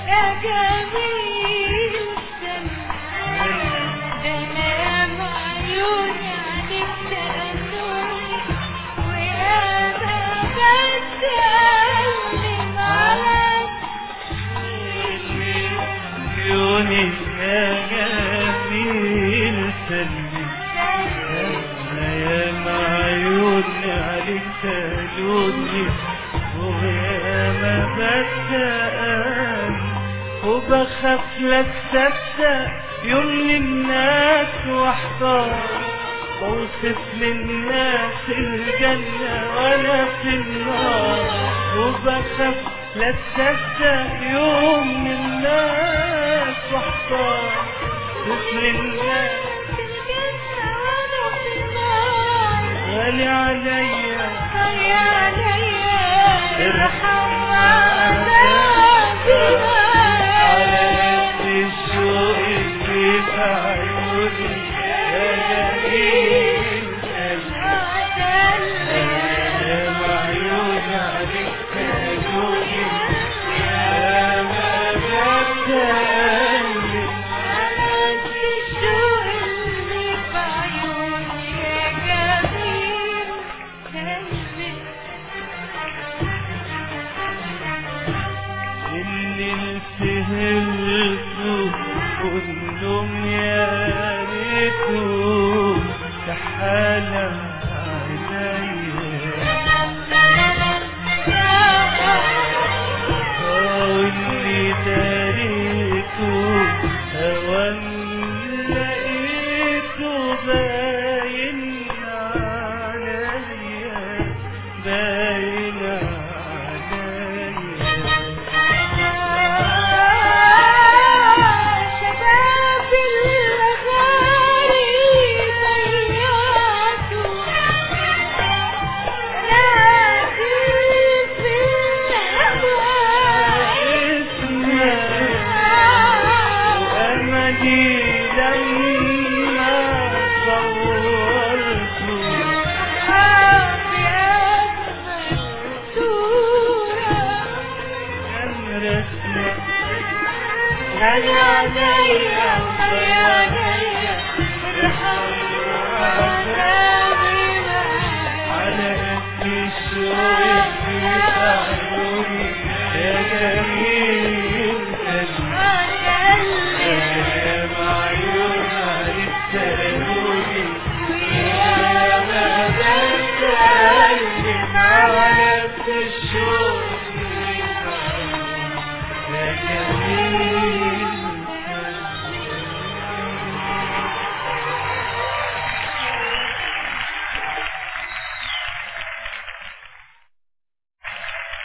يا جميل سلام ده انا معيوني عليك تأذوني وياما بتألم عليك عيوني يا جميل سلمي أنا يا معيوني عليك تلوني وياما بتأم وبخاف لك تصدق يوم من الناس واحتار بوصف للناس الجنة ولا في النار وبخاف لا تصدق يوم من الناس واحتار بوصف للناس الجنة وانا في النار غالي عليا غالي عليا ارحم عذابي على قد الشوق اللي في عيوني يا جميل قلبي يا معيون عليك تلوني يا ما بتقلب اللي فهمته كلهم يا ريته تحالى عينيا واللي داريته هوان لقيته باين عليا باين عليا شباب الغالي ضيعته لكن في الهوى أملي لما صورته كان رسمه غالي عليا غالي عليا ارحم